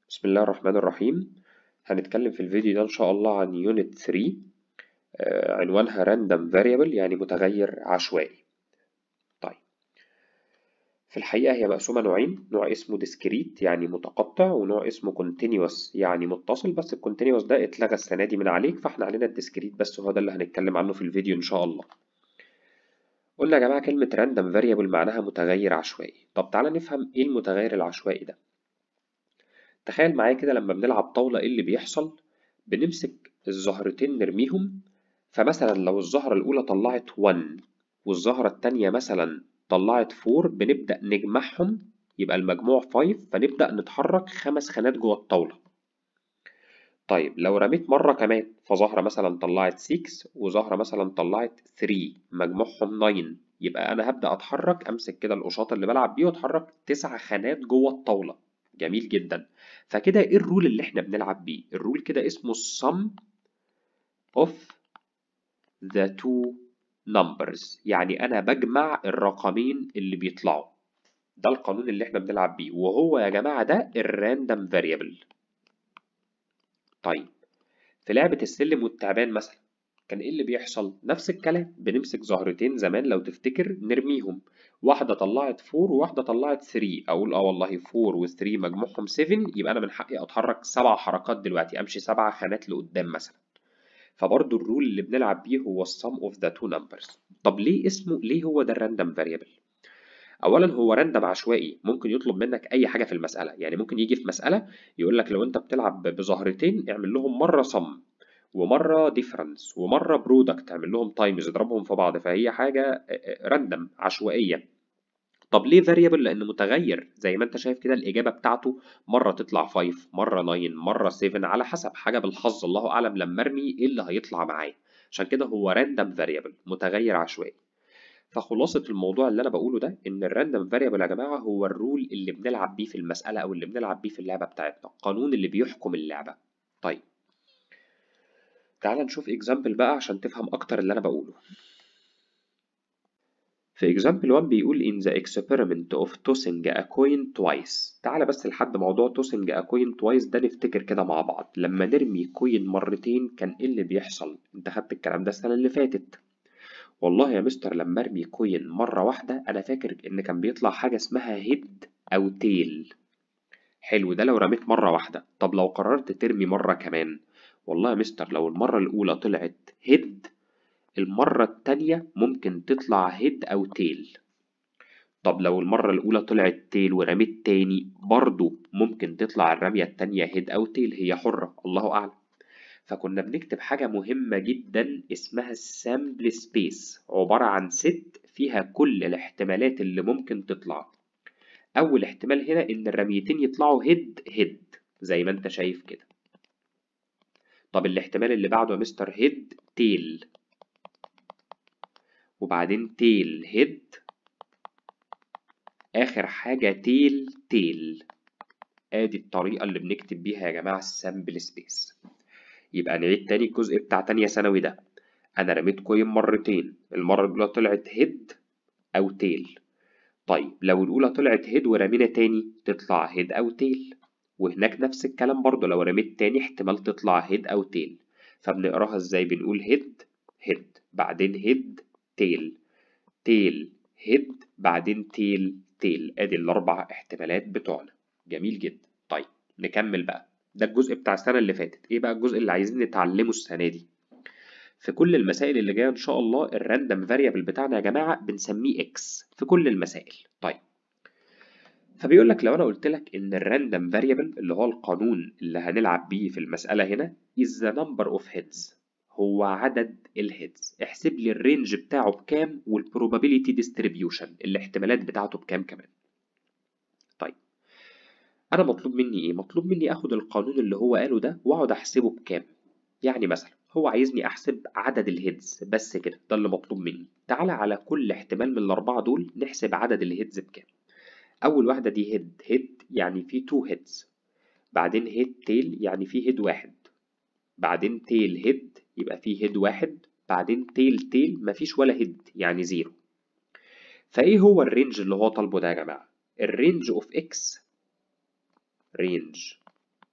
بسم الله الرحمن الرحيم هنتكلم في الفيديو ده إن شاء الله عن يونت 3 آه، عنوانها random variable يعني متغير عشوائي طيب في الحقيقة هي مقسومة نوعين نوع اسمه discrete يعني متقطع ونوع اسمه continuous يعني متصل بس ال continuous ده اتلغى السنة دي من عليك فاحنا علينا ال discrete بس هو ده اللي هنتكلم عنه في الفيديو إن شاء الله قلنا يا جماعة كلمة random variable معناها متغير عشوائي طب تعالى نفهم إيه المتغير العشوائي ده تخيل معايا كده لما بنلعب طاولة إيه اللي بيحصل بنمسك الزهرتين نرميهم فمثلا لو الزهرة الأولى طلعت 1 والزهرة التانية مثلا طلعت 4 بنبدأ نجمعهم يبقى المجموع 5 فنبدأ نتحرك خمس خانات جوه الطاولة طيب لو رميت مرة كمان فزهرة مثلا طلعت 6 وزهرة مثلا طلعت 3 مجموعهم 9 يبقى أنا هبدأ أتحرك أمسك كده القشاط اللي بلعب بيه وأتحرك تسع خانات جوه الطاولة جميل جدا فكده ايه الرول اللي احنا بنلعب بيه الرول كده اسمه sum of the two numbers يعني انا بجمع الرقمين اللي بيطلعوا ده القانون اللي احنا بنلعب بيه وهو يا جماعة ده الراندوم فاريبل طيب في لعبة السلم والتعبان مثلا كان ايه اللي بيحصل نفس الكلام بنمسك زهرتين زمان لو تفتكر نرميهم واحدة طلعت 4 وواحدة طلعت 3 أقول اه والله 4 و3 مجموعهم 7 يبقى أنا من حقي أتحرك سبع حركات دلوقتي أمشي سبع خانات لقدام مثلا فبرضه الرول اللي بنلعب بيه هو السم اوف ذا تو نمبرز طب ليه اسمه ليه هو ده الراندوم فاريبل اولا هو راندوم عشوائي ممكن يطلب منك اي حاجه في المساله يعني ممكن يجي في مساله يقول لك لو انت بتلعب بزهرتين اعمل لهم مره صم ومره ديفرنس ومره برودكت اعمل لهم تايمز اضربهم في بعض فهي حاجه راندوم عشوائيه طب ليه فاريبل لانه متغير زي ما انت شايف كده الاجابه بتاعته مره تطلع 5 مره 9 مره 7 على حسب حاجه بالحظ الله اعلم لما ارمي ايه اللي هيطلع معايا عشان كده هو راندوم فاريبل متغير عشوائي فخلاصة الموضوع اللي أنا بقوله ده إن الراندوم فاريبل يا جماعة هو الرول اللي بنلعب بيه في المسألة أو اللي بنلعب بيه في اللعبة بتاعتنا، القانون اللي بيحكم اللعبة. طيب تعال نشوف اكزامبل بقى عشان تفهم أكتر اللي أنا بقوله. في example 1 بيقول in the experiment of tossing a coin twice تعالى بس لحد موضوع tossing a coin twice ده نفتكر كده مع بعض لما نرمي كوين مرتين كان ايه اللي بيحصل انت خدت الكلام ده السنة اللي فاتت والله يا مستر لما ارمي كوين مرة واحدة انا فاكر ان كان بيطلع حاجة اسمها هيد او تيل حلو ده لو رميت مرة واحدة طب لو قررت ترمي مرة كمان والله يا مستر لو المرة الأولى طلعت هيد المرة التانية ممكن تطلع هيد أو تيل طب لو المرة الأولى طلعت تيل ورميت تاني برضو ممكن تطلع الرمية التانية هيد أو تيل هي حرة الله أعلم فكنا بنكتب حاجة مهمة جدا اسمها السامبل سبيس عبارة عن ست فيها كل الاحتمالات اللي ممكن تطلع أول احتمال هنا إن الرميتين يطلعوا هيد هيد زي ما أنت شايف كده طب الاحتمال اللي بعده يا مستر هيد تيل وبعدين تيل هيد آخر حاجة تيل تيل آدي الطريقة اللي بنكتب بيها يا جماعة السامبل سبيس يبقى نعيد تاني الجزء بتاع تانية ثانوي ده أنا رميت كوين مرتين المرة الأولى طلعت هيد أو تيل طيب لو الأولى طلعت هيد ورمينا تاني تطلع هيد أو تيل وهناك نفس الكلام برضو لو رميت تاني احتمال تطلع هيد أو تيل فبنقراها ازاي بنقول هيد هيد بعدين هيد تيل تيل هيد بعدين تيل تيل ادي الاربع احتمالات بتوعنا جميل جدا طيب نكمل بقى ده الجزء بتاع السنة اللي فاتت ايه بقى الجزء اللي عايزين نتعلمه السنة دي في كل المسائل اللي جاية ان شاء الله الراندوم فاريبل بتاعنا يا جماعة بنسميه اكس في كل المسائل طيب فبيقول لك لو انا قلت لك ان الراندوم فاريبل اللي هو القانون اللي هنلعب بيه في المسألة هنا is the number of heads هو عدد الهيدز احسب لي الرينج بتاعه بكام والبروبابيليتي ديستريبيوشن الاحتمالات بتاعته بكام كمان طيب انا مطلوب مني ايه مطلوب مني اخد القانون اللي هو قاله ده واقعد احسبه بكام يعني مثلا هو عايزني احسب عدد الهيدز بس كده ده اللي مطلوب مني تعالى على كل احتمال من الاربعه دول نحسب عدد الهيدز بكام اول واحده دي هيد هيد يعني في تو هيدز بعدين هيد تيل يعني في هيد واحد بعدين تيل هيد يبقى فيه هيد واحد بعدين تيل تيل مفيش ولا هيد يعني زيرو فايه هو الرينج اللي هو طالبه ده يا جماعه الرينج اوف اكس رينج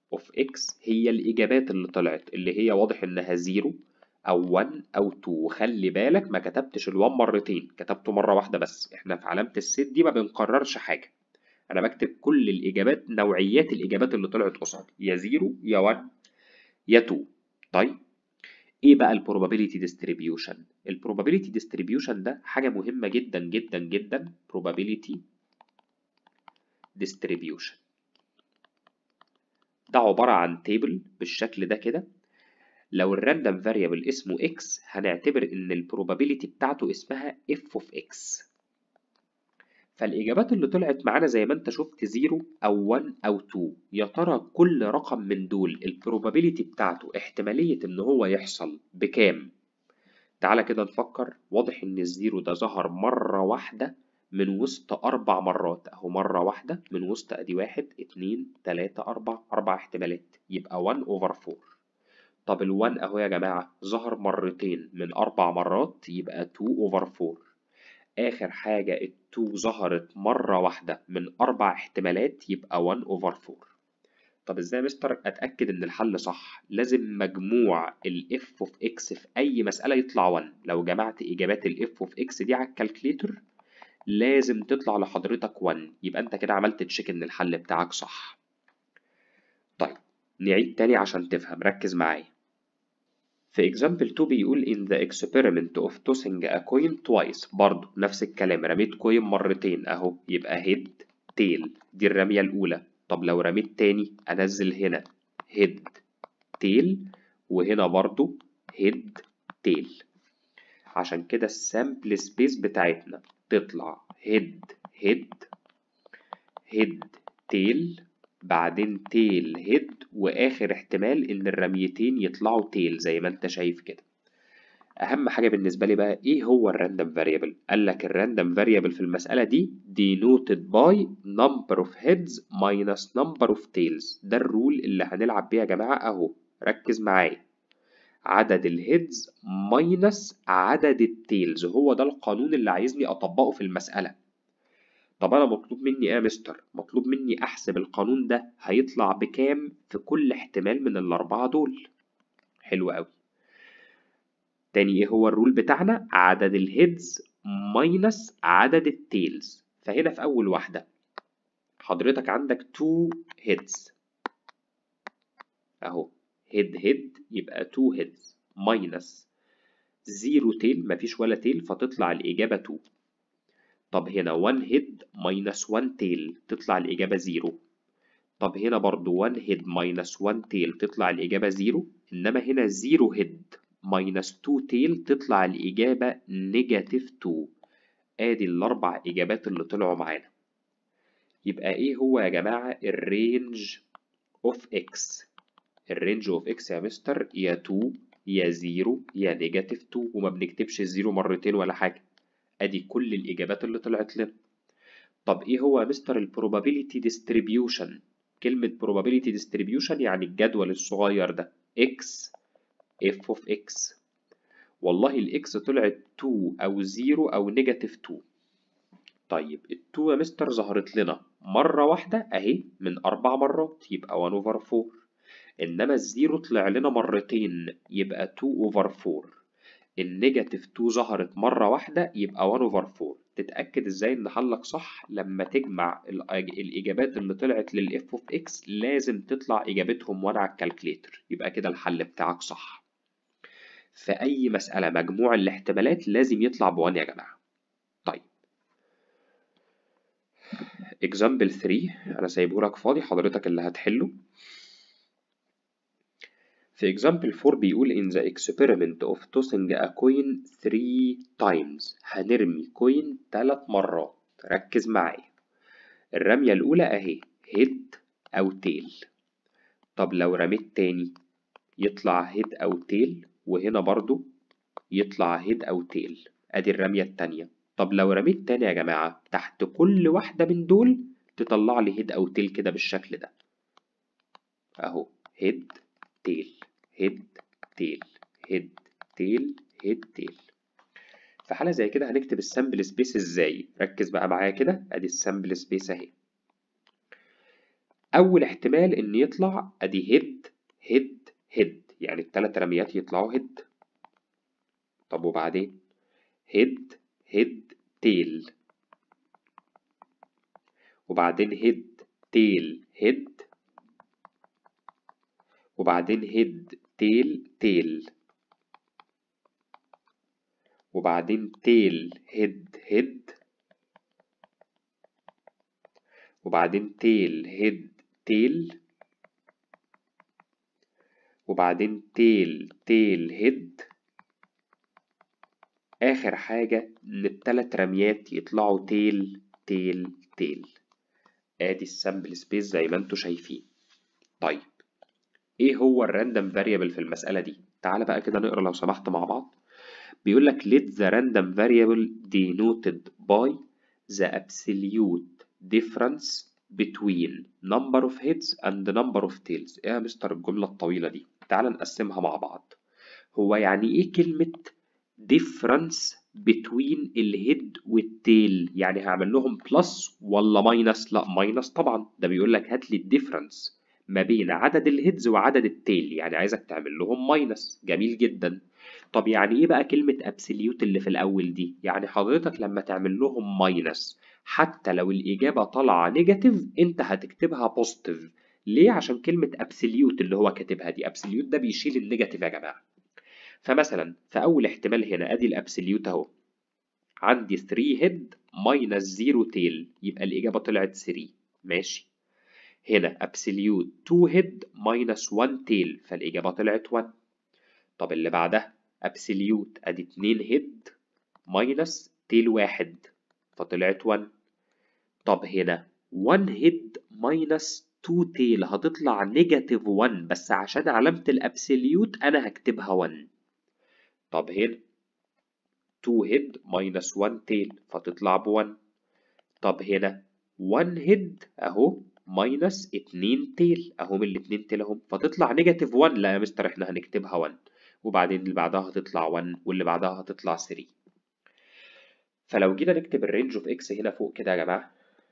اوف اكس هي الاجابات اللي طلعت اللي هي واضح انها 0 او 1 او 2 وخلي بالك ما كتبتش ال1 مرتين كتبته مره واحده بس احنا في علامه الست دي ما بنكررش حاجه انا بكتب كل الاجابات نوعيات الاجابات اللي طلعت قصادي يا 0 يا 1 يا 2 طيب ايه بقى البروبابيليتي ديستريبيوشن البروبابيليتي ديستريبيوشن ده حاجه مهمه جدا جدا جدا probability distribution ده عباره عن تيبل بالشكل ده كده لو الراندوم فاريبل اسمه x هنعتبر ان البروبابيليتي بتاعته اسمها f of x فالإجابات اللي طلعت معانا زي ما أنت شفت 0 أو 1 أو 2 يا ترى كل رقم من دول البروبابيليتي بتاعته احتمالية إن هو يحصل بكام؟ تعالى كده نفكر واضح إن الزيرو ده ظهر مرة واحدة من وسط أربع مرات أهو مرة واحدة من وسط أدي واحد اتنين تلاتة أربع أربع احتمالات يبقى 1 أوفر 4 طب ال 1 أهو يا جماعة ظهر مرتين من أربع مرات يبقى 2 أوفر 4 آخر حاجة ال 2 ظهرت مرة واحدة من أربع احتمالات يبقى 1 أوفر 4 طب ازاي يا مستر اتاكد ان الحل صح لازم مجموع ال f of x في اي مساله يطلع 1 لو جمعت اجابات ال f of x دي على الكالكليتر لازم تطلع لحضرتك 1 يبقى انت كده عملت تشيك ان الحل بتاعك صح طيب نعيد تاني عشان تفهم ركز معايا في example 2 بيقول in the experiment of tossing a coin twice برضه نفس الكلام رميت كوين مرتين اهو يبقى head tail دي الرمية الأولى طب لو رميت تاني أنزل هنا head tail وهنا برضه head tail عشان كده السامبل سبيس بتاعتنا تطلع head head head tail بعدين تيل هيد واخر احتمال ان الرميتين يطلعوا تيل زي ما انت شايف كده اهم حاجه بالنسبه لي بقى ايه هو الراندوم فاريبل قال لك الراندوم فاريبل في المساله دي denoted by number of heads minus number of tails ده الرول اللي هنلعب بيه يا جماعه اهو ركز معايا عدد الهيدز ماينس عدد التيلز هو ده القانون اللي عايزني اطبقه في المساله طب انا مطلوب مني ايه يا مستر مطلوب مني احسب القانون ده هيطلع بكام في كل احتمال من الاربعه دول حلو قوي تاني ايه هو الرول بتاعنا عدد الهيدز ماينس عدد التيلز فهنا في اول واحده حضرتك عندك 2 هيدز اهو هيد هيد يبقى 2 هيدز ماينس 0 تيل مفيش ولا تيل فتطلع الاجابه 2 طب هنا 1 هيد ماينس 1 تيل تطلع الإجابة 0 طب هنا برضو 1 هيد ماينس 1 تيل تطلع الإجابة 0 إنما هنا 0 هيد ماينس 2 تيل تطلع الإجابة نيجاتيف 2 آدي الأربع إجابات اللي طلعوا معانا يبقى إيه هو يا جماعة الرينج أوف إكس الرينج أوف إكس يا مستر يا 2 يا 0 يا نيجاتيف 2 وما بنكتبش الزيرو مرتين ولا حاجة ادي كل الاجابات اللي طلعت لنا طب ايه هو يا مستر البروبابيليتي ديستريبيوشن كلمة probability distribution يعني الجدول الصغير ده x f of x والله الاكس طلعت 2 او 0 او نيجاتيف 2 طيب ال 2 يا مستر ظهرت لنا مرة واحدة اهي من أربع مرات يبقى 1 over 4 إنما الزيرو طلع لنا مرتين يبقى 2 over 4 النيجاتيف 2 ظهرت مرة واحدة يبقى 1 over 4 تتأكد ازاي ان حلك صح لما تجمع الإجابات اللي طلعت لل f of x لازم تطلع إجابتهم 1 على الكالكليتر يبقى كده الحل بتاعك صح في أي مسألة مجموع الاحتمالات لازم يطلع ب 1 يا جماعة طيب example 3 أنا سايبهولك فاضي حضرتك اللي هتحله في example 4 بيقول in the experiment of tossing a coin 3 times هنرمي كوين 3 مرات ركز معايا الرمية الأولى أهي head أو tail طب لو رميت تاني يطلع head أو tail وهنا برضو يطلع head أو tail أدي الرمية التانية طب لو رميت تاني يا جماعة تحت كل واحدة من دول تطلع لي head أو tail كده بالشكل ده أهو head tail هيد تيل هيد تيل هيد تيل في حالة زي كده هنكتب السامبل سبيس ازاي ركز بقى معايا كده ادي السامبل سبيس اهي أول احتمال إن يطلع أدي هيد هيد هيد يعني التلات رميات يطلعوا هيد طب وبعدين هيد هيد تيل وبعدين هيد تيل هيد وبعدين هيد تيل تيل وبعدين تيل هيد هيد وبعدين تيل هيد تيل وبعدين تيل تيل هيد آخر حاجة إن التلات رميات يطلعوا تيل تيل تيل آدي السامبل سبيس زي ما انتوا شايفين طيب إيه هو الراندوم فاريبل في المسألة دي؟ تعالى بقى كده نقرا لو سمحت مع بعض بيقول لك let the random variable denoted by the absolute difference between number of heads and number of tails ايه يا مستر الجملة الطويلة دي تعال نقسمها مع بعض هو يعني ايه كلمة difference between الهيد والتيل يعني هعمل لهم بلس ولا ماينس لا ماينس طبعا ده بيقول لك هات لي الديفرنس ما بين عدد الهيدز وعدد التيل يعني عايزك تعمل لهم ماينس جميل جدا طب يعني ايه بقى كلمة ابسوليوت اللي في الاول دي يعني حضرتك لما تعمل لهم ماينس حتى لو الاجابة طالعة نيجاتيف انت هتكتبها بوزيتيف ليه عشان كلمة ابسوليوت اللي هو كاتبها دي ابسوليوت ده بيشيل النيجاتيف يا جماعة فمثلا في اول احتمال هنا ادي الابسوليوت اهو عندي 3 هيد ماينس 0 تيل يبقى الاجابة طلعت 3 ماشي هنا ابسوليوت 2 هيد ماينس 1 تيل فالاجابة طلعت 1 طب اللي بعدها ابسوليوت ادي 2 هيد ماينس تيل واحد فطلعت 1 طب هنا 1 هيد ماينس 2 تيل هتطلع نيجاتيف 1 بس عشان علامة الابسوليوت انا هكتبها 1 طب هنا 2 هيد ماينس 1 تيل فتطلع ب 1 طب هنا 1 هيد اهو ماينس 2 تيل اهم الاتنين تيل اهم فتطلع نيجاتيف 1 لا يا مستر احنا هنكتبها 1 وبعدين اللي بعدها هتطلع 1 واللي بعدها هتطلع 3 فلو جينا نكتب الرينج اوف اكس هنا فوق كده يا جماعه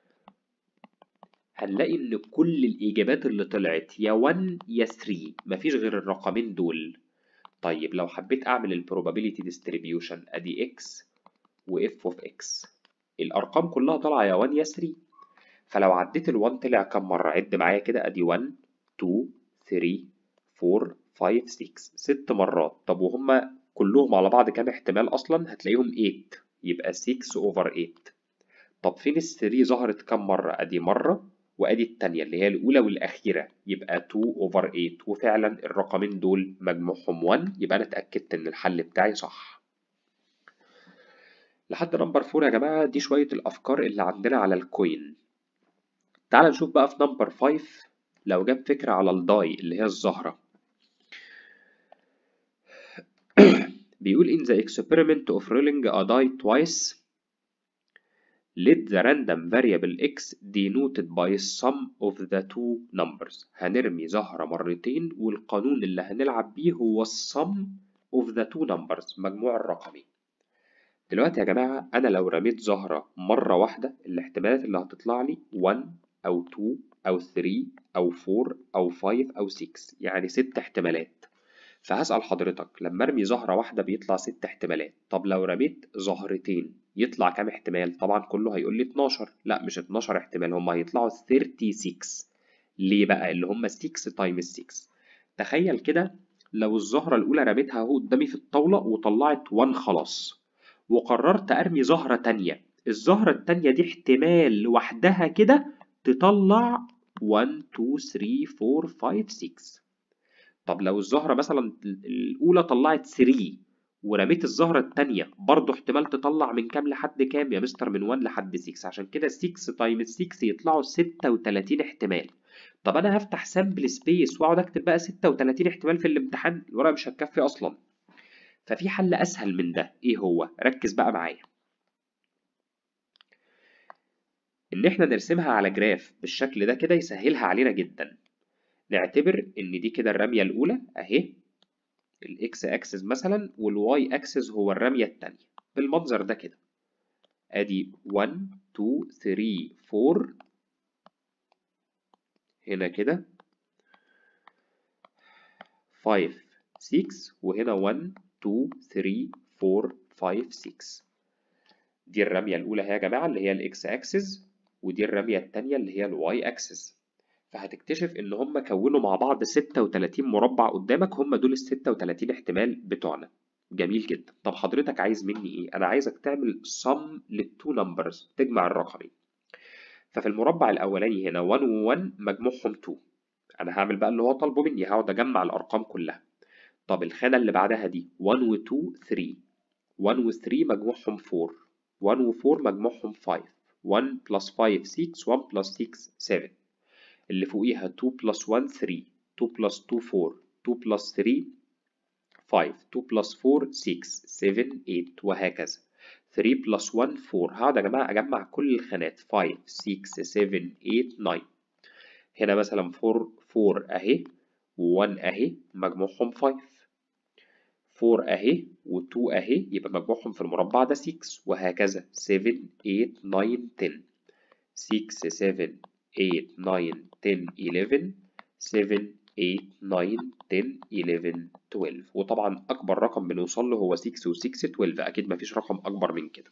هنلاقي ان كل الاجابات اللي طلعت يا 1 يا 3 مفيش غير الرقمين دول طيب لو حبيت اعمل البروبابيليتي ديستريبيوشن ادي اكس واف اوف اكس الارقام كلها طالعه يا 1 يا 3 فلو عديت ال1 طلع كام مره عد معايا كده ادي 1 2 3 4 5 6 ست مرات طب وهم كلهم على بعض كام احتمال اصلا هتلاقيهم 8 يبقى 6 اوفر 8 طب فين ال 3 ظهرت كام مره ادي مره وادي التانية اللي هي الاولى والاخيره يبقى 2 اوفر 8 وفعلا الرقمين دول مجموعهم 1 يبقى انا اتاكدت ان الحل بتاعي صح لحد نمبر 4 يا جماعه دي شويه الافكار اللي عندنا على الكوين تعال نشوف بقى في نمبر 5 لو جاب فكره على الداي اللي هي الزهره بيقول in the experiment of rolling a die twice let the random variable x denoted by sum of the two numbers هنرمي زهرة مرتين والقانون اللي هنلعب بيه هو السم of the two numbers مجموع الرقمي دلوقتي يا جماعة أنا لو رميت زهرة مرة واحدة الاحتمالات اللي هتطلع لي 1 أو 2 أو 3 أو 4 أو 5 أو 6 يعني ست احتمالات فهسأل حضرتك لما ارمي زهرة واحدة بيطلع ست احتمالات طب لو رميت زهرتين يطلع كام احتمال طبعا كله هيقول لي 12 لا مش 12 احتمال هم هيطلعوا 36 ليه بقى اللي هم 6 تايمز 6 تخيل كده لو الزهرة الأولى رميتها اهو قدامي في الطاولة وطلعت 1 خلاص وقررت أرمي زهرة تانية الزهرة التانية دي احتمال لوحدها كده تطلع 1 2 3 4 5 6 طب لو الزهرة مثلا الأولى طلعت 3 ورميت الزهرة التانية برضه احتمال تطلع من كام لحد كام يا مستر من 1 لحد 6 عشان كده 6 تايمز 6 يطلعوا 36 احتمال طب أنا هفتح سامبل سبيس وأقعد أكتب بقى 36 احتمال في الامتحان الورقة مش هتكفي أصلا ففي حل أسهل من ده إيه هو؟ ركز بقى معايا إن إحنا نرسمها على جراف بالشكل ده كده يسهلها علينا جدا نعتبر ان دي كده الرميه الاولى اهي الاكس اكسس مثلا والواي اكسس هو الرميه الثانيه بالمنظر ده كده ادي 1 2 3 4 هنا كده 5 6 وهنا 1 2 3 4 5 6 دي الرمية الأولى هي يا جماعة اللي هي الإكس أكسس ودي الرمية التانية اللي هي الواي أكسس فهتكتشف إن هم كونوا مع بعض 36 مربع قدامك هم دول ال 36 احتمال بتوعنا جميل جدا طب حضرتك عايز مني إيه؟ أنا عايزك تعمل sum للتو نمبرز تجمع الرقمين ففي المربع الأولاني هنا 1 و 1 مجموعهم 2 أنا هعمل بقى اللي هو طالبه مني هقعد أجمع الأرقام كلها طب الخانة اللي بعدها دي 1 و 2 3 1 و 3 مجموعهم 4 1 و 4 مجموعهم 5 1 plus 5 6 1 plus 6 7 اللي فوقيها 2 plus 1 3 2 plus 2 4 2 plus 3 5 2 plus 4 6 7 8 وهكذا 3 plus 1 4 هقعد يا جماعة أجمع كل الخانات 5 6 7 8 9 هنا مثلا 4 4 أهي و1 أهي مجموعهم 5 4 أهي و2 أهي يبقى مجموعهم في المربع ده 6 وهكذا 7 8 9 10 6 7 8 9 10 11 7 8 9 10 11 12 وطبعا أكبر رقم بنوصل له هو 6 و 6 12 أكيد مفيش رقم أكبر من كده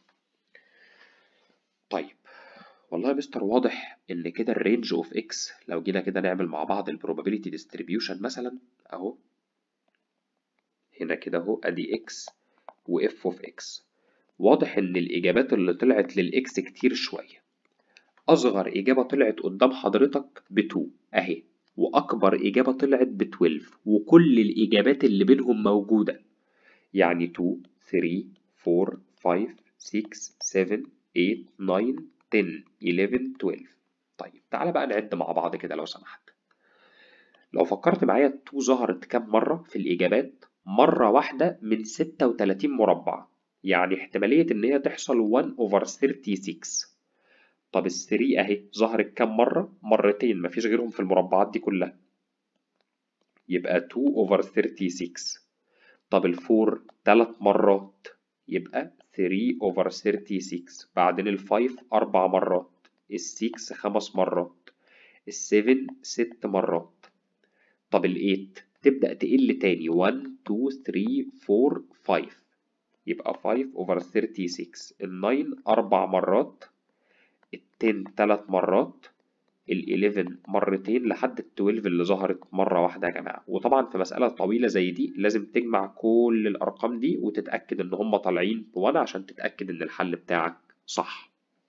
طيب والله يا مستر واضح إن كده الرينج أوف إكس لو جينا كده نعمل مع بعض البروبابيلتي ديستريبيوشن مثلا أهو هنا كده أهو أدي إكس وإف أوف إكس واضح إن الإجابات اللي طلعت للإكس كتير شوية أصغر إجابة طلعت قدام حضرتك ب 2 أهي وأكبر إجابة طلعت ب 12 وكل الإجابات اللي بينهم موجودة يعني 2 3 4 5 6 7 8 9 10 11 12 طيب تعالى بقى نعد مع بعض كده لو سمحت لو فكرت معايا ال 2 ظهرت كام مرة في الإجابات مرة واحدة من 36 مربع يعني احتمالية إن هي تحصل 1 over 36 طب ال 3 أهي ظهرت كام مرة؟ مرتين مفيش غيرهم في المربعات دي كلها يبقى 2 over 36 طب ال 4 تلات مرات يبقى 3 over 36 بعدين ال 5 أربع مرات ال 6 خمس مرات ال 7 ست مرات طب ال 8 تبدأ تقل تاني 1 2 3 4 5 يبقى 5 over 36 ال 9 أربع مرات ال 10 تلات مرات ال 11 مرتين لحد ال 12 اللي ظهرت مرة واحدة يا جماعة وطبعا في مسألة طويلة زي دي لازم تجمع كل الأرقام دي وتتأكد إن هم طالعين بوانا عشان تتأكد إن الحل بتاعك صح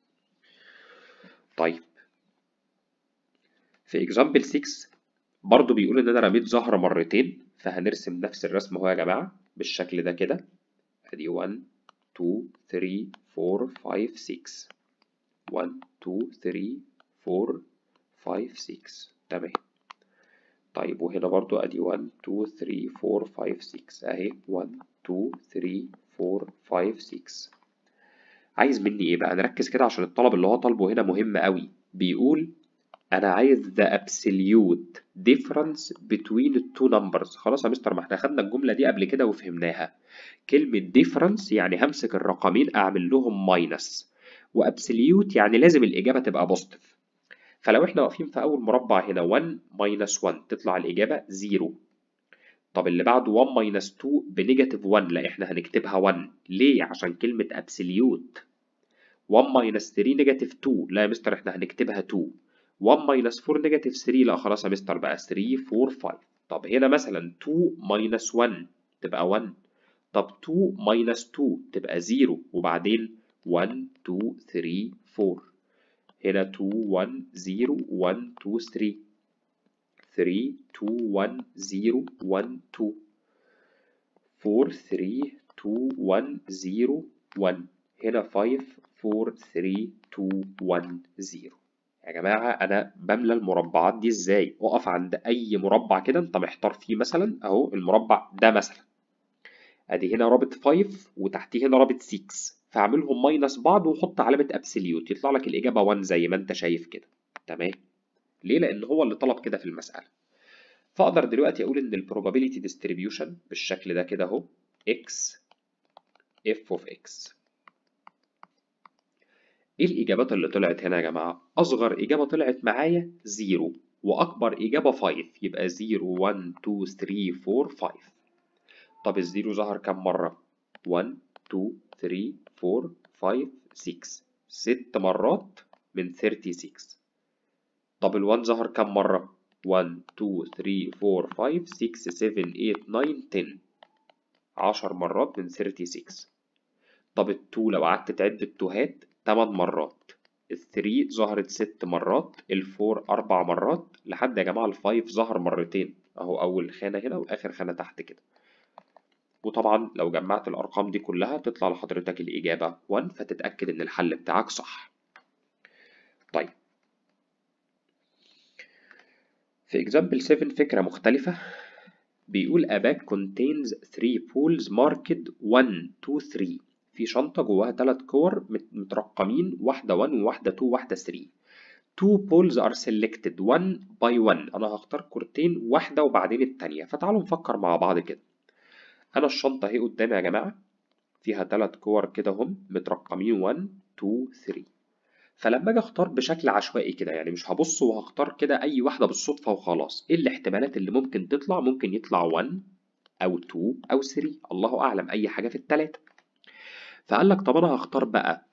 طيب في example 6 برضو بيقول إن أنا رميت زهرة مرتين فهنرسم نفس الرسم اهو يا جماعة بالشكل ده كده أدي 1 2 3 4 5 6 1 2 3 4 5 6 تمام طيب وهنا برضو ادي 1 2 3 4 5 6 اهي 1 2 3 4 5 6 عايز مني ايه بقى نركز كده عشان الطلب اللي هو طالبه هنا مهم قوي بيقول انا عايز the absolute difference between the two numbers خلاص يا مستر ما احنا خدنا الجملة دي قبل كده وفهمناها كلمة difference يعني همسك الرقمين اعمل لهم ماينس وابسوليوت يعني لازم الإجابة تبقى بوزيتيف فلو احنا واقفين في أول مربع هنا 1 ماينس 1 تطلع الإجابة 0 طب اللي بعده 1 ماينس 2 بنيجاتيف 1 لا احنا هنكتبها 1 ليه؟ عشان كلمة ابسوليوت 1 ماينس 3 نيجاتيف 2 لا يا مستر احنا هنكتبها 2 1 ماينس 4 نيجاتيف 3 لا خلاص يا مستر بقى 3 4 5 طب هنا مثلا 2 ماينس 1 تبقى 1 طب 2 ماينس 2 تبقى 0 وبعدين 1 2 3 4 هنا 2 1 0 1 2 3 3 2 1 0 1 2 4 3 2 1 0 1 هنا 5 4 3 2 1 0 يا جماعة أنا بملى المربعات دي إزاي؟ أقف عند أي مربع كده أنت محتار فيه مثلا أهو المربع ده مثلا أدي هنا رابط 5 وتحتيه هنا رابط 6 فاعملهم ماينس بعض وحط علامة ابسوليوت يطلع لك الإجابة 1 زي ما أنت شايف كده تمام ليه؟ لأن هو اللي طلب كده في المسألة فأقدر دلوقتي أقول إن ال probability distribution بالشكل ده كده أهو x f of x إيه الإجابات اللي طلعت هنا يا جماعة؟ أصغر إجابة طلعت معايا 0 وأكبر إجابة 5 يبقى 0 1 2 3 4 5 طب الزيرو ظهر كم مرة؟ 1 2 3 4 5 6 ست مرات من 36 طب ال1 ظهر كم مرة؟ 1 2 3 4 5 6 7 8 9 10 10 مرات من 36 طب ال2 لو قعدت تعد التوهات 8 مرات ال3 ظهرت 6 مرات ال4 4 مرات لحد يا جماعة ال5 ظهر مرتين أهو أول خانة هنا وآخر خانة تحت كده وطبعا لو جمعت الأرقام دي كلها تطلع لحضرتك الإجابة 1 فتتأكد إن الحل بتاعك صح طيب في example 7 فكرة مختلفة بيقول a bag contains 3 pools marked 1 2 3 في شنطة جواها 3 كور مترقمين واحدة 1 وواحدة 2 وواحدة 3 two poles are selected one by one أنا هختار كورتين واحدة وبعدين التانية فتعالوا نفكر مع بعض كده أنا الشنطة اهي قدامي يا جماعة فيها تلات كور كده هم مترقمين 1 2 3 فلما اجي اختار بشكل عشوائي كده يعني مش هبص وهختار كده اي واحده بالصدفه وخلاص ايه الاحتمالات اللي ممكن تطلع ممكن يطلع 1 او 2 او 3 الله اعلم اي حاجه في التلاته فقال لك طب انا هختار بقى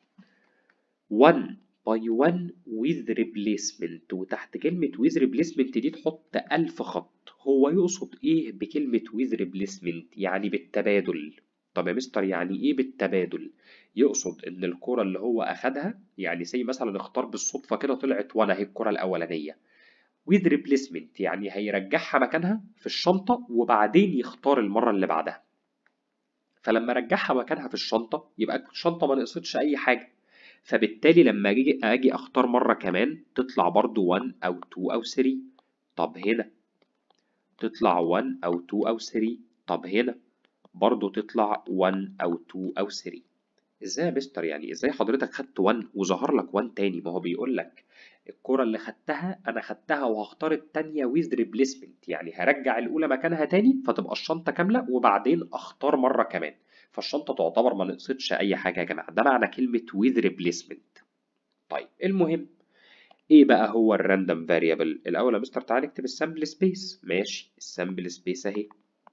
1 باي 1 with replacement وتحت كلمة with replacement دي تحط ألف خط هو يقصد إيه بكلمة with replacement يعني بالتبادل طب يا مستر يعني إيه بالتبادل يقصد إن الكرة اللي هو أخدها يعني زي مثلا اختار بالصدفة كده طلعت وأنا هي الكرة الأولانية with replacement يعني هيرجعها مكانها في الشنطة وبعدين يختار المرة اللي بعدها فلما رجعها مكانها في الشنطة يبقى الشنطة ما نقصتش أي حاجة فبالتالي لما أجي, أجي أختار مرة كمان تطلع برضو 1 أو 2 أو 3 طب هنا تطلع 1 أو 2 أو 3 طب هنا برضو تطلع 1 أو 2 أو 3 ازاي يا مستر يعني ازاي حضرتك خدت 1 وظهر لك 1 تاني ما هو بيقول لك الكرة اللي خدتها أنا خدتها وهختار التانية ويز ريبليسمنت يعني هرجع الأولى مكانها تاني فتبقى الشنطة كاملة وبعدين أختار مرة كمان فالشنطة تعتبر ما نقصتش أي حاجة يا جماعة ده معنى كلمة ويز ريبليسمنت طيب المهم إيه بقى هو الراندوم فاريبل الأول يا مستر تعالى نكتب السامبل سبيس ماشي السامبل سبيس أهي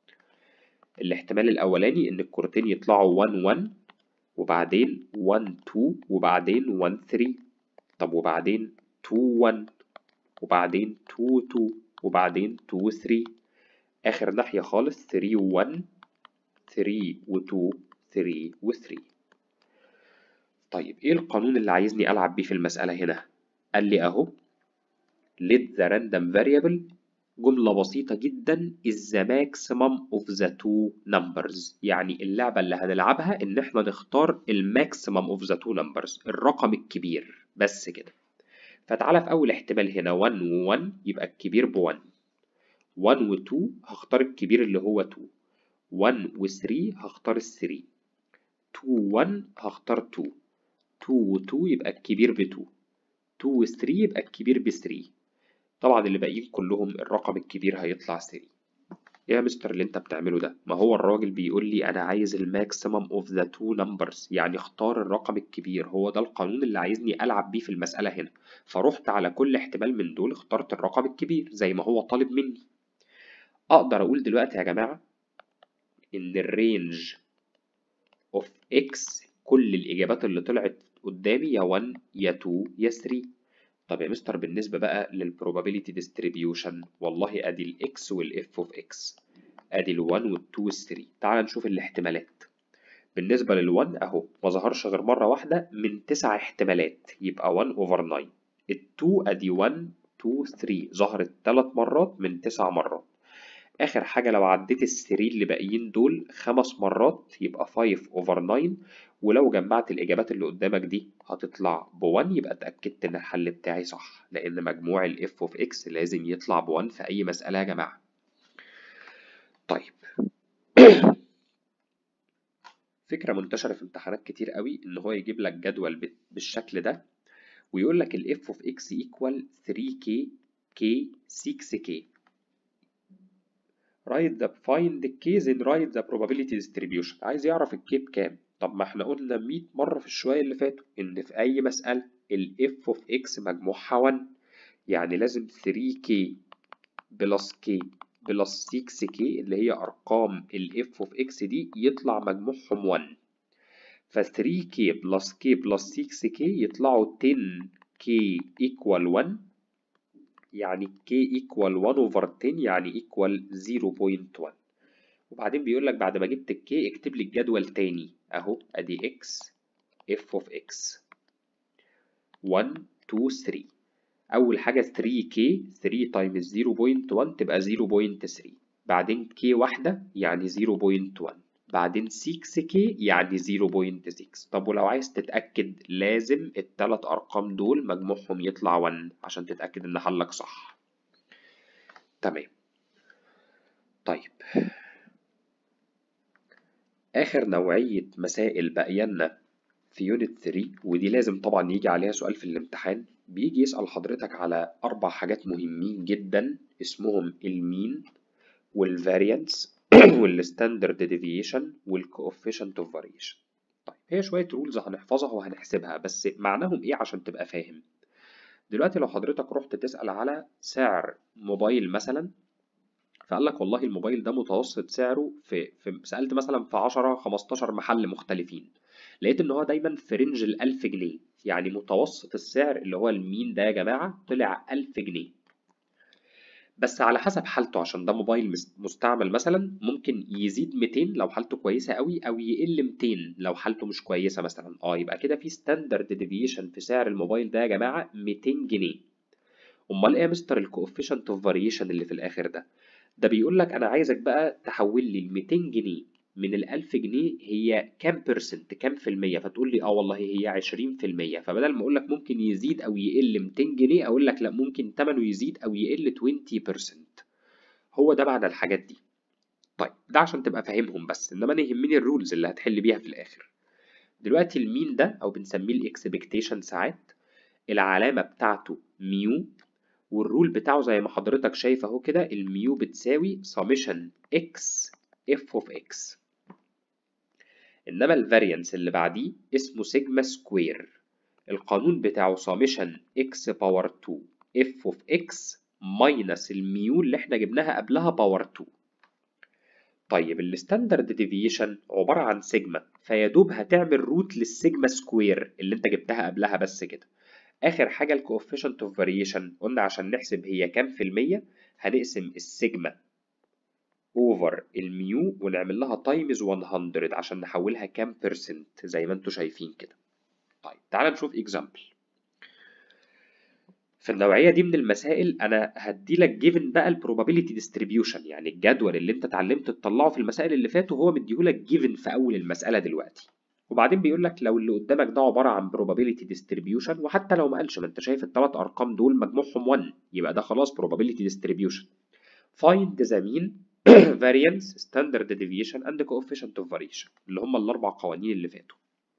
الاحتمال الأولاني إن الكورتين يطلعوا 1 1 وبعدين 1 2 وبعدين 1 3 طب وبعدين 2 1 وبعدين 2 2 وبعدين 2 3 آخر ناحية خالص 3 1 3 و2 3 و3 طيب إيه القانون اللي عايزني ألعب بيه في المسألة هنا؟ قال لي أهو let the random variable جملة بسيطة جدا is the maximum of the two numbers يعني اللعبة اللي هنلعبها إن إحنا نختار الماكسيمم of the two numbers الرقم الكبير بس كده فتعالى في أول احتمال هنا 1 و 1 يبقى الكبير ب 1 1 و 2 هختار الكبير اللي هو 2 1 و 3 هختار ال 3 2 1 هختار 2 2 و 2 يبقى الكبير ب 2 2 و 3 يبقى الكبير ب 3 طبعا اللي باقيين كلهم الرقم الكبير هيطلع 3 يا مستر اللي انت بتعمله ده ما هو الراجل بيقول لي انا عايز الماكسيمم اوف ذا تو نمبرز يعني اختار الرقم الكبير هو ده القانون اللي عايزني العب بيه في المساله هنا فرحت على كل احتمال من دول اخترت الرقم الكبير زي ما هو طالب مني اقدر اقول دلوقتي يا جماعه ان الرينج اوف اكس كل الاجابات اللي طلعت قدامي يا 1 يا 2 يا 3 طب يا مستر بالنسبة بقى للprobability distribution والله ادي ال x وال f of x ادي ال 1 وال 2 وال 3 تعال نشوف الاحتمالات بالنسبة لل 1 اهو ما ظهرش غير مرة واحدة من تسع احتمالات يبقى 1 over 9 ال 2 ادي 1 2 3 ظهرت 3 مرات من 9 مرات آخر حاجة لو عديت الثري اللي باقيين دول خمس مرات يبقى 5 over 9 ولو جمعت الإجابات اللي قدامك دي هتطلع ب 1 يبقى اتأكدت إن الحل بتاعي صح لأن مجموع ال f of x لازم يطلع ب 1 في أي مسألة يا جماعة. طيب فكرة منتشرة في امتحانات كتير قوي إن هو يجيب لك جدول بالشكل ده ويقول لك ال f of x equal 3k k 6k write the find the k then write the probability distribution عايز يعرف الكي بكام طب ما احنا قلنا 100 مرة في الشوية اللي فاتوا إن في أي مسألة ال f of x مجموعها 1 يعني لازم 3k بلس k بلس 6k اللي هي أرقام ال f of x دي يطلع مجموعهم 1 ف 3k بلس k بلس 6k يطلعوا 10k equal 1 يعني k equal 1 over 10 يعني equal 0.1 وبعدين بيقول لك بعد ما جبت ال k اكتب لي الجدول تاني اهو ادي x f of x 1 2 3 أول حاجة 3k 3 تايمز 0.1 تبقى 0.3 بعدين k واحدة يعني 0.1 بعدين 6k يعني 0.6 طب ولو عايز تتأكد لازم التلات أرقام دول مجموعهم يطلع 1 عشان تتأكد إن حلك صح تمام طيب آخر نوعية مسائل بقينا في يونت 3 ودي لازم طبعا يجي عليها سؤال في الامتحان بيجي يسأل حضرتك على أربع حاجات مهمين جدا اسمهم المين والفاريانس والستاندرد ديفيشن والكوفيشنت اوف فاريشن طيب هي شوية رولز هنحفظها وهنحسبها بس معناهم ايه عشان تبقى فاهم دلوقتي لو حضرتك رحت تسأل على سعر موبايل مثلا فقال لك والله الموبايل ده متوسط سعره في, في سألت مثلا في 10 15 محل مختلفين لقيت ان هو دايما في رينج ال 1000 جنيه يعني متوسط السعر اللي هو المين ده يا جماعه طلع 1000 جنيه بس على حسب حالته عشان ده موبايل مستعمل مثلا ممكن يزيد 200 لو حالته كويسه قوي او يقل 200 لو حالته مش كويسه مثلا اه يبقى كده في ستاندرد ديفيشن في سعر الموبايل ده يا جماعه 200 جنيه امال ايه يا مستر الكوفيشنت اوف فاريشن اللي في الاخر ده ده بيقول لك انا عايزك بقى تحول لي ال 200 جنيه من ال 1000 جنيه هي كام بيرسنت كام في المية فتقول لي اه والله هي 20% فبدل ما اقول لك ممكن يزيد او يقل 200 جنيه اقول لك لا ممكن ثمنه يزيد او يقل 20% هو ده معنى الحاجات دي طيب ده عشان تبقى فاهمهم بس انما انا يهمني الرولز اللي هتحل بيها في الاخر دلوقتي المين ده او بنسميه الاكسبكتيشن ساعات العلامه بتاعته ميو والرول بتاعه زي ما حضرتك شايف اهو كده الميو بتساوي سميشن اكس اف اوف اكس انما الفاريانس اللي بعديه اسمه سيجما سكوير القانون بتاعه سميشن اكس باور 2 اف اوف اكس ماينس الميو اللي احنا جبناها قبلها باور 2 طيب الستاندرد ديفيشن عبارة عن سيجما فيدوب هتعمل روت للسيجما سكوير اللي انت جبتها قبلها بس كده اخر حاجة الكوفيشنت اوف فاريشن قلنا عشان نحسب هي كام في المية هنقسم السيجما اوفر الميو ونعمل لها تايمز 100 عشان نحولها كام بيرسنت زي ما انتم شايفين كده طيب تعال نشوف اكزامبل في النوعية دي من المسائل أنا هدي لك جيفن بقى البروبابيلتي ديستريبيوشن يعني الجدول اللي أنت اتعلمت تطلعه في المسائل اللي فاتوا هو مديهولك جيفن في أول المسألة دلوقتي وبعدين بيقول لك لو اللي قدامك ده عبارة عن probability distribution وحتى لو ما قالش ما أنت شايف الثلاث أرقام دول مجموعهم 1 يبقى ده خلاص probability distribution find the mean variance standard deviation and coefficient of variation اللي هم الأربع قوانين اللي فاتوا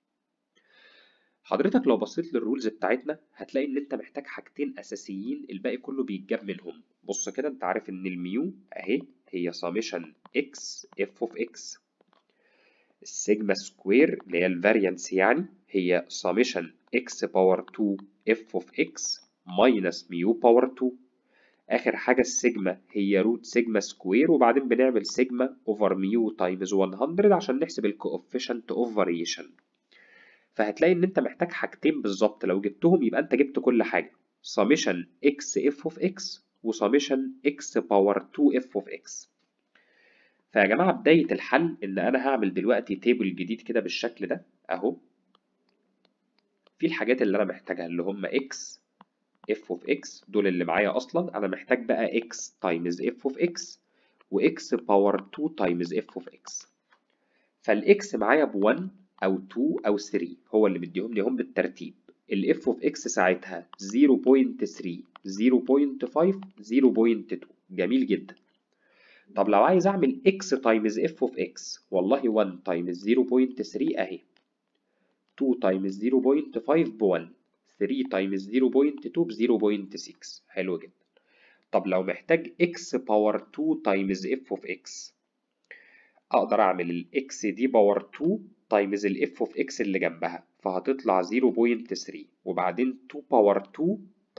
حضرتك لو بصيت للرولز بتاعتنا هتلاقي ان انت محتاج حاجتين اساسيين الباقي كله بيتجاب منهم بص كده انت عارف ان الميو اهي هي سميشن اكس اف اوف اكس السيجما سكوير اللي هي الفاريانس يعني هي سميشن اكس باور 2 اف اوف اكس ماينس ميو باور 2 اخر حاجه السيجما هي روت سيجما سكوير وبعدين بنعمل سيجما اوفر ميو تايمز 100 عشان نحسب الكوفيشنت اوف فاريشن فهتلاقي ان انت محتاج حاجتين بالظبط لو جبتهم يبقى انت جبت كل حاجه سميشن اكس اف اوف اكس وسميشن اكس باور 2 اف اوف اكس فيا جماعه بدايه الحل ان انا هعمل دلوقتي تيبل جديد كده بالشكل ده اهو في الحاجات اللي انا محتاجها اللي هم اكس اف اوف اكس دول اللي معايا اصلا انا محتاج بقى اكس تايمز اف اوف اكس واكس باور 2 تايمز اف اوف اكس فالاكس معايا ب 1 او 2 او 3 هو اللي مديهم لي هم بالترتيب الاف اوف اكس ساعتها 0.3 0.5 0.2 جميل جدا طب لو عايز اعمل اكس تايمز اف اوف اكس والله 1 تايمز 0.3 اهي 2 تايمز 0.5 ب 1 3 تايمز 0.2 ب 0.6 حلو جدا طب لو محتاج اكس باور 2 تايمز اف اوف اكس اقدر اعمل الاكس دي باور 2 تايمز الاف اوف اكس اللي جنبها فهتطلع 0.3 وبعدين 2 باور 2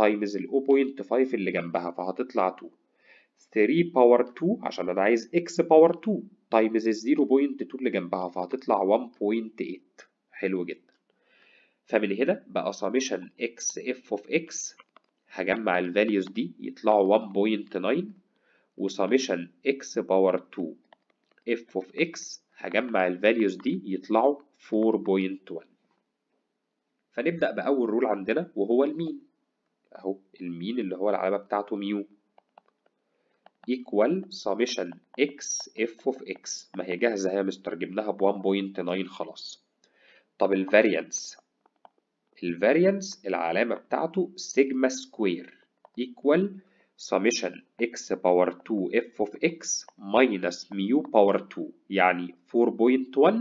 تايمز ال 0.5 اللي جنبها فهتطلع 2 3 باور 2 عشان انا عايز x باور 2 تايمز ال 0.2 اللي جنبها فهتطلع 1.8 حلو جدا فمن هنا بقى summation x f of x هجمع الفاليوز دي يطلعوا 1.9 وسميشن x باور 2 f of x هجمع الفاليوز دي يطلعوا 4.1 فنبدأ بأول رول عندنا وهو المين أهو المين اللي هو العلامة بتاعته ميو equal summation x f of x ما هي جاهزة يا مستر جبناها ب 1.9 خلاص طب الفاريانس الفاريانس العلامة بتاعته سيجما سكوير equal summation x باور 2 f of x minus ميو باور 2 يعني 4.1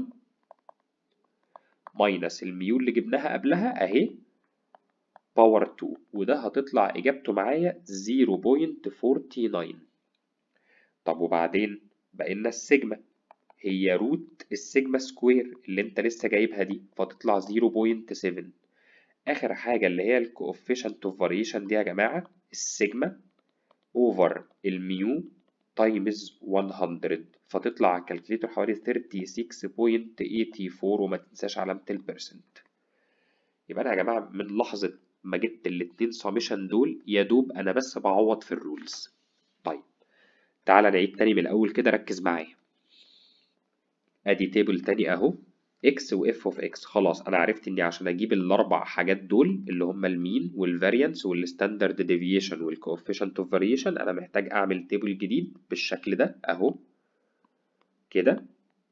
minus الميو اللي جبناها قبلها اهي باور 2 وده هتطلع اجابته معايا 0.49 طب وبعدين بقينا السيجما هي روت السيجما سكوير اللي انت لسه جايبها دي فتطلع 0.7 اخر حاجه اللي هي الكوفيشنت اوف فاريشن دي يا جماعه السيجما اوفر الميو تايمز 100 فتطلع على الكالكليتر حوالي 36.84 وما تنساش علامه البرسنت يبقى انا يا جماعه من لحظه ما جبت الاتنين ساميشن دول يا دوب انا بس بعوض في الرولز طيب تعالى نعيد تاني من الاول كده ركز معايا ادي تيبل تاني اهو x و f of x خلاص انا عرفت اني عشان اجيب الاربع حاجات دول اللي هم المين والفاريانس والستاندرد ديفيشن والكوفيشنت اوف فاريشن انا محتاج اعمل تيبل جديد بالشكل ده اهو كده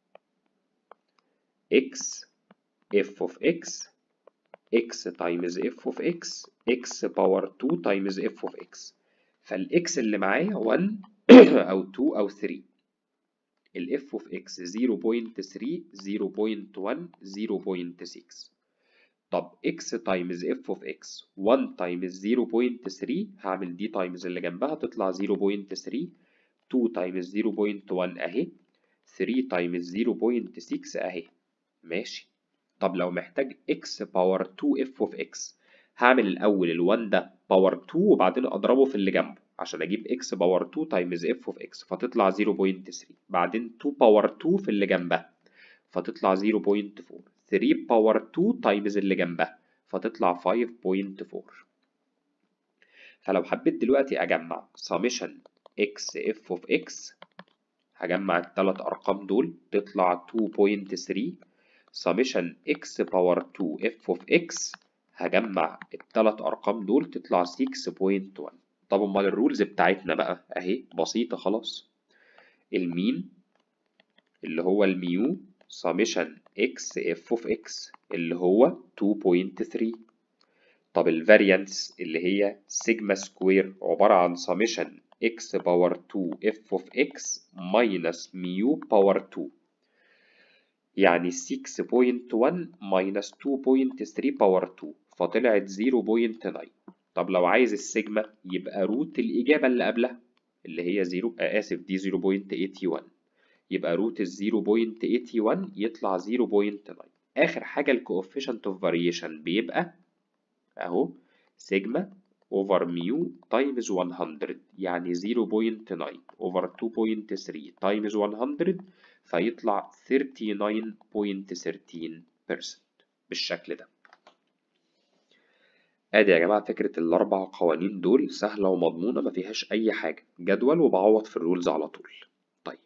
x f of x x times f of x x باور 2 times f of x فالاكس اللي معايا 1 او 2 او 3 ال f of x 0.3 0.1 0.6 طب x times f of x 1 times 0.3 هعمل دي times اللي جنبها تطلع 0.3 2 times 0.1 اهي 3 times 0.6 اهي ماشي طب لو محتاج x باور 2 f of x هعمل الأول ال 1 ده باور 2 وبعدين أضربه في اللي جنبه عشان أجيب x باور 2 تايمز f of x فتطلع 0.3 بعدين 2 باور 2 في اللي جنبها فتطلع 0.4 3 باور 2 تايمز اللي جنبها فتطلع 5.4 فلو حبيت دلوقتي أجمع summation x f of x هجمع التلات أرقام دول تطلع 2.3 summation x باور 2 f of x هجمع التلات أرقام دول تطلع 6.1 طب أمال الرولز بتاعتنا بقى أهي بسيطة خلاص المين اللي هو الميو summation x f of x اللي هو 2.3 طب الفاريانس اللي هي سيجما سكوير عبارة عن summation x باور 2 f of x minus ميو باور 2 يعني 6.1 minus 2.3 باور 2 فطلعت 0.9 طب لو عايز السيجما يبقى روت الإجابة اللي قبلها اللي هي 0 آه آسف دي 0.81 يبقى روت ال 0.81 يطلع 0.9 آخر حاجة الكوفيشنت اوف فاريشن بيبقى أهو سيجما over ميو times 100 يعني 0.9 over 2.3 times 100 فيطلع 39.13% بالشكل ده ادي يا جماعة فكرة الاربع قوانين دول سهلة ومضمونة ما فيهاش اي حاجة جدول وبعوض في الرولز على طول طيب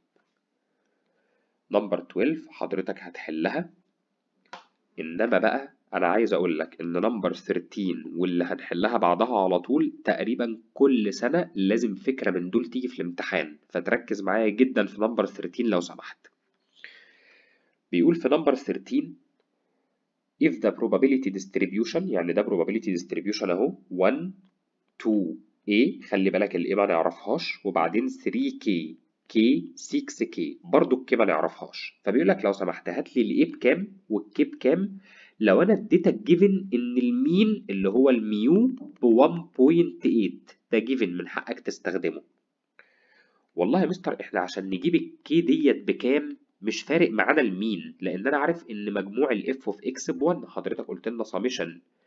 نمبر 12 حضرتك هتحلها انما بقى انا عايز اقول لك ان نمبر 13 واللي هنحلها بعدها على طول تقريبا كل سنة لازم فكرة من دول تيجي في الامتحان فتركز معايا جدا في نمبر 13 لو سمحت بيقول في نمبر 13 if the probability distribution يعني ده probability distribution اهو 1 2 A خلي بالك ال A ما نعرفهاش وبعدين 3K K 6K برضو الك ما نعرفهاش فبيقول لك لو سمحت هات لي ال A بكام والك بكام لو انا اديتك جيفن ان المين اللي هو الميو ب 1.8 ده جيفن من حقك تستخدمه والله يا مستر احنا عشان نجيب الكي ديت بكام مش فارق معانا المين لان انا عارف ان مجموع الاف اوف اكس ب 1 حضرتك قلت لنا سميشن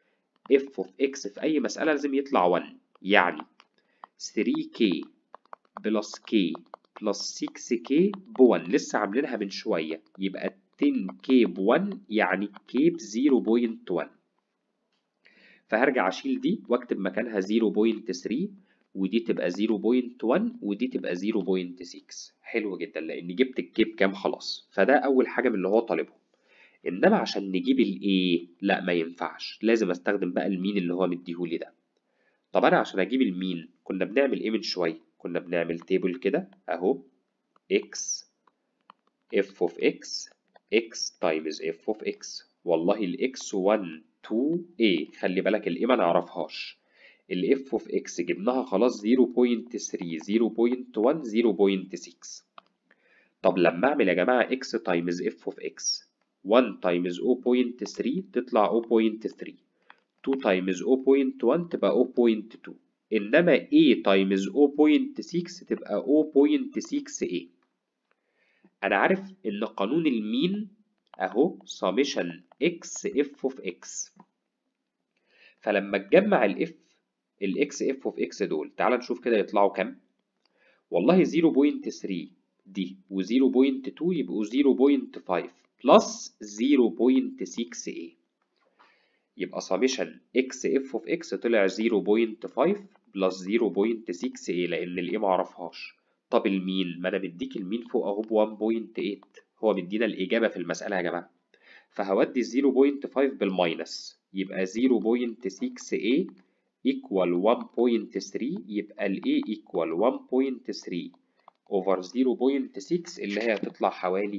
f of x في أي مسألة لازم يطلع 1 يعني 3k بلس k بلس 6k ب 1 لسه عاملينها من شوية يبقى 10k ب 1 يعني k ب 0.1 فهرجع أشيل دي وأكتب مكانها 0.3 ودي تبقى 0.1 ودي تبقى 0.6 حلو جدا لأن جبت الكيب كام خلاص فده أول حاجة من اللي هو طالبه إنما عشان نجيب الإيه لا ما ينفعش لازم أستخدم بقى المين اللي هو مديهولي ده طب أنا عشان أجيب المين كنا بنعمل إيه من شوية كنا بنعمل تيبل كده أهو x f of x x times f of x والله ال x 1 2 a خلي بالك ال a ما نعرفهاش ال f of x جبناها خلاص 0.3 0.1 0.6 طب لما اعمل يا جماعة x times f of x 1 times 0.3 تطلع 0.3 2 times 0.1 تبقى 0.2 إنما a times 0.6 تبقى 0.6a أنا عارف إن قانون المين أهو summation x f of x فلما تجمع ال f ال x f of x دول تعال نشوف كده يطلعوا كام والله 0.3 دي و 0.2 يبقوا 0.5 بلس 0.6a يبقى summation x f of x طلع 0.5 بلس 0.6a لأن ال a معرفهاش طب المين ما أنا مديك المين فوق أهو ب 1.8 هو مدينا الإجابة في المسألة يا جماعة فهودي 0.5 بالماينس يبقى 0.6a equal 1.3 يبقى ال a equal 1.3 over 0.6 اللي هي هتطلع حوالي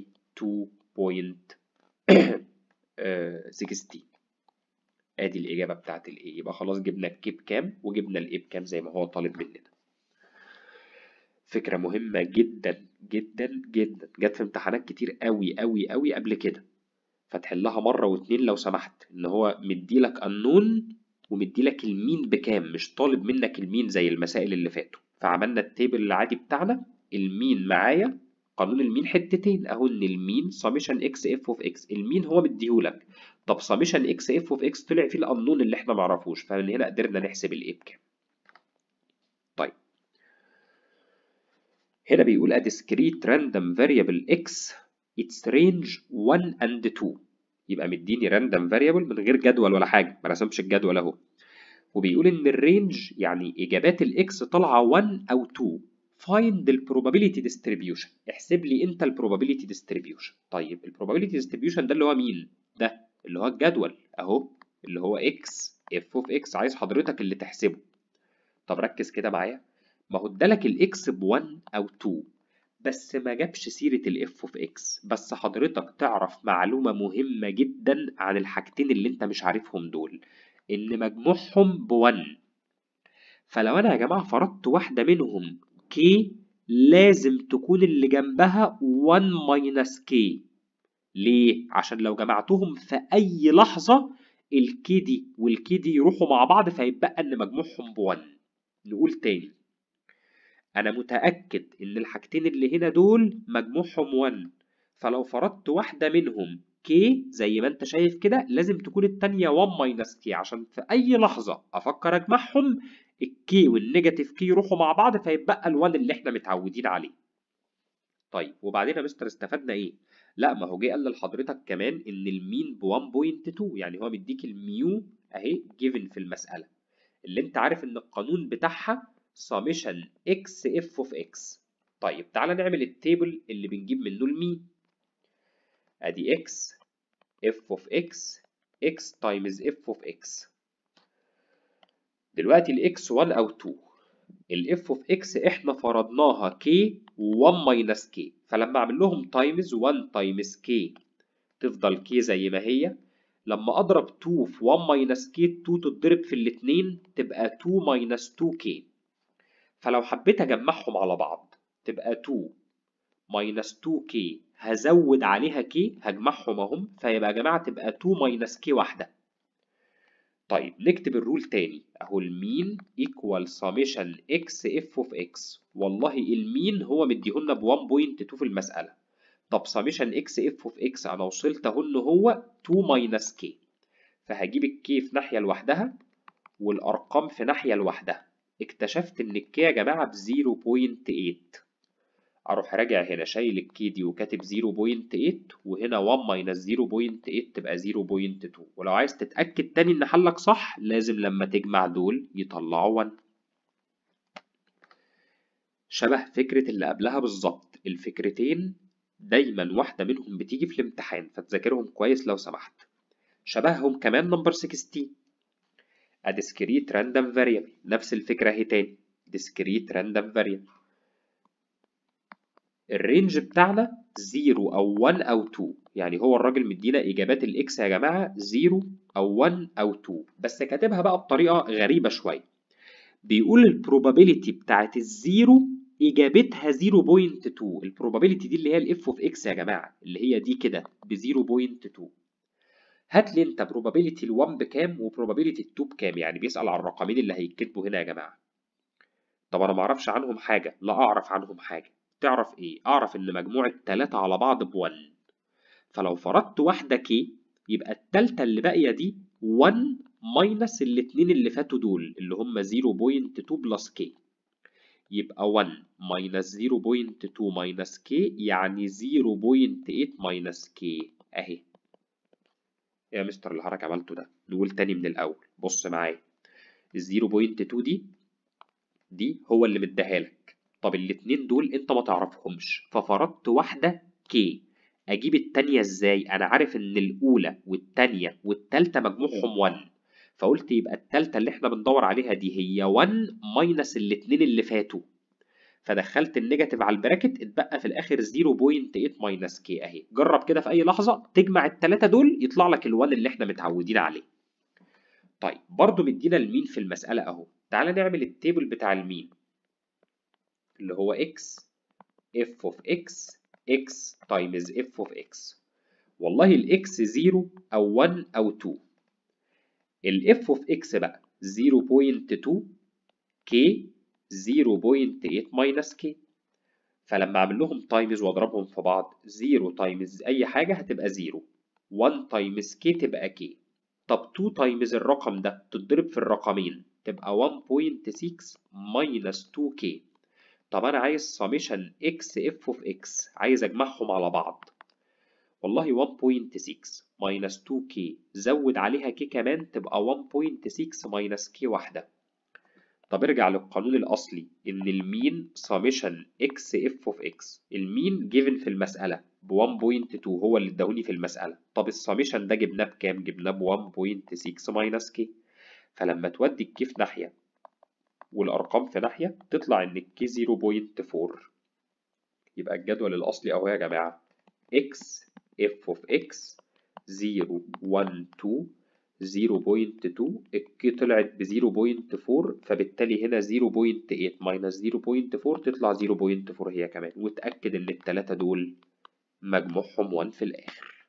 2.16 ادي الاجابه بتاعت الايه يبقى خلاص جبنا الكيب كام وجبنا الايه بكام زي ما هو طالب مننا فكره مهمه جدا جدا جدا جت في امتحانات كتير قوي قوي قوي قبل كده فتحلها مره واتنين لو سمحت ان هو مديلك النون ومديلك المين بكام مش طالب منك المين زي المسائل اللي فاتوا فعملنا التيبل العادي بتاعنا المين معايا قانون المين حتتين اهو ان المين سميشن اكس اف اوف اكس المين هو مديهولك طب سميشن اكس اف اوف اكس طلع فيه القانون اللي احنا معرفوش فمن هنا قدرنا نحسب الايه بكام طيب هنا بيقول a discrete random variable x its range 1 and 2 يبقى مديني random variable من غير جدول ولا حاجه ما رسمش الجدول اهو وبيقول ان الرينج يعني اجابات الاكس طالعه 1 او 2 find the probability distribution احسب لي انت ال probability distribution طيب ال probability distribution ده اللي هو مين ده اللي هو الجدول اهو اللي هو x f of x عايز حضرتك اللي تحسبه طب ركز كده معايا ما هو ادالك الاكس ب 1 او 2 بس ما جابش سيرة ال f of x بس حضرتك تعرف معلومة مهمة جدا عن الحاجتين اللي انت مش عارفهم دول ان مجموعهم ب 1 فلو انا يا جماعة فرضت واحدة منهم k لازم تكون اللي جنبها 1 minus k ليه؟ عشان لو جمعتهم في أي لحظة الكي دي والكي دي يروحوا مع بعض فيبقى إن مجموعهم ب 1 نقول تاني أنا متأكد إن الحاجتين اللي هنا دول مجموعهم 1 فلو فرضت واحدة منهم k زي ما أنت شايف كده لازم تكون التانية 1 minus k عشان في أي لحظة أفكر أجمعهم الكي والنيجاتيف كي يروحوا مع بعض فيبقى ال1 اللي إحنا متعودين عليه. طيب وبعدين يا مستر استفدنا إيه؟ لا ما هو جه قال لحضرتك كمان ان المين ب 1.2 يعني هو مديك الميو اهي جيفن في المساله اللي انت عارف ان القانون بتاعها summation x f of x طيب تعالى نعمل التيبل اللي بنجيب منه المين ادي x f of x x times f of x دلوقتي ال x 1 او 2 ال f of x احنا فرضناها k 1 minus k فلما اعمل لهم تايمز 1 تايمز k تفضل k زي ما هي لما اضرب 2 في 1 minus k 2 تتضرب في الاتنين تبقى 2 minus 2k فلو حبيت اجمعهم على بعض تبقى 2 minus 2k هزود عليها k هجمعهم اهم فيبقى يا جماعه تبقى 2 minus k واحده طيب نكتب الرول تاني اهو المين equal summation x f of x والله المين هو مديهولنا ب 1.2 في المسألة طب summation x f of x انا وصلت اهو ان هو 2 minus k فهجيب الكي في ناحية لوحدها والأرقام في ناحية لوحدها اكتشفت إن الكي يا جماعة بزيرو بوينت ايت أروح راجع هنا شايل الكي دي وكاتب زيرو بوينت ايت وهنا 1 ماينس زيرو بوينت ايت تبقى زيرو بوينت تو ولو عايز تتأكد تاني إن حلك صح لازم لما تجمع دول يطلعوا 1 شبه فكرة اللي قبلها بالظبط الفكرتين دايما واحدة منهم بتيجي في الامتحان فتذاكرهم كويس لو سمحت شبههم كمان نمبر 16 a discrete random variable نفس الفكرة اهي تاني discrete random variable الرينج بتاعنا 0 أو 1 أو 2 يعني هو الراجل مدينا إجابات الإكس يا جماعة 0 أو 1 أو 2 بس كاتبها بقى بطريقة غريبة شوية بيقول البروبابيلتي بتاعت الزيرو إجابتها 0.2 البروبابيلتي دي اللي هي الإف أوف إكس يا جماعة اللي هي دي كده ب 0.2 هات لي أنت بروبابيلتي ال1 بكام وبروبابيلتي ال2 بكام يعني بيسأل على الرقمين اللي هيتكتبوا هنا يا جماعة طب أنا معرفش عنهم حاجة لا أعرف عنهم حاجة تعرف إيه؟ أعرف إن مجموع التلاتة على بعض ب1 فلو فرضت واحدة كي يبقى التالتة اللي باقية دي 1 ماينس الاتنين اللي فاتوا دول اللي هم 0.2 بلس كي يبقى 1 ماينس 0.2 ماينس كي يعني 0.8 ماينس كي اهي يا مستر اللي حضرتك عملته ده نقول تاني من الاول بص معايا ال 0.2 دي دي هو اللي مديها لك طب الاتنين دول انت ما تعرفهمش ففرضت واحده كي اجيب التانية ازاي انا عارف ان الاولى والتانية والتالتة مجموعهم 1 فقلت يبقى التالتة اللي احنا بندور عليها دي هي 1 ماينس الاتنين اللي فاتوا فدخلت النيجاتيف على البراكت اتبقى في الاخر 0.8 ماينس كي اهي جرب كده في اي لحظة تجمع التلاتة دول يطلع لك ال1 اللي احنا متعودين عليه طيب برضو مدينا المين في المسألة اهو تعالى نعمل التيبل بتاع المين اللي هو x f of x x times f of x والله الاكس 0 او 1 او 2 الاف اوف اكس بقى 0.2 كي 0.8 ماينس كي فلما اعمل لهم تايمز واضربهم في بعض 0 تايمز اي حاجه هتبقى 0 1 تايمز كي تبقى كي طب 2 تايمز الرقم ده تتضرب في الرقمين تبقى 1.6 ماينس 2 كي طب انا عايز سميشن اكس اف اوف اكس عايز اجمعهم على بعض والله 1.6 ماينس 2k زود عليها k كمان تبقى 1.6 ماينس k واحدة طب ارجع للقانون الأصلي إن المين سميشن x f of x المين جيفن في المسألة ب 1.2 هو اللي اداهوني في المسألة طب السميشن ده جبناه بكام؟ جبناه ب 1.6 ماينس k فلما تودي الكي في ناحية والأرقام في ناحية تطلع إن الكي 0.4 يبقى الجدول الأصلي أهو يا جماعة x f of x 0 1 2 0.2 الكي طلعت ب 0.4 فبالتالي هنا 0.8 ماينس 0.4 تطلع 0.4 هي كمان وتأكد إن التلاتة دول مجموعهم 1 في الآخر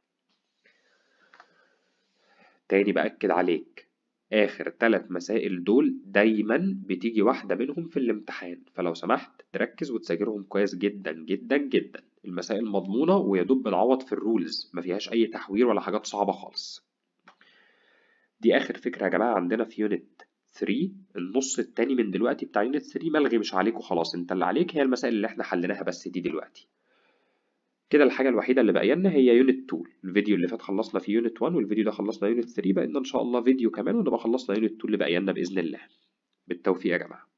تاني بأكد عليك آخر تلات مسائل دول دايما بتيجي واحدة منهم في الامتحان فلو سمحت تركز وتذاكرهم كويس جدا جدا جدا المسائل مضمونة ويدوب بنعوض في الرولز مفيهاش أي تحوير ولا حاجات صعبة خالص دي آخر فكرة يا جماعة عندنا في يونت 3 النص التاني من دلوقتي بتاع يونت 3 ملغي مش عليك وخلاص انت اللي عليك هي المسائل اللي احنا حليناها بس دي دلوقتي كده الحاجة الوحيدة اللي باقية لنا هي يونت 2 الفيديو اللي فات خلصنا في يونت 1 والفيديو ده خلصنا يونت 3 بقى ان شاء الله فيديو كمان ونبقى خلصنا يونت 2 اللي باقية لنا بإذن الله بالتوفيق يا جماعة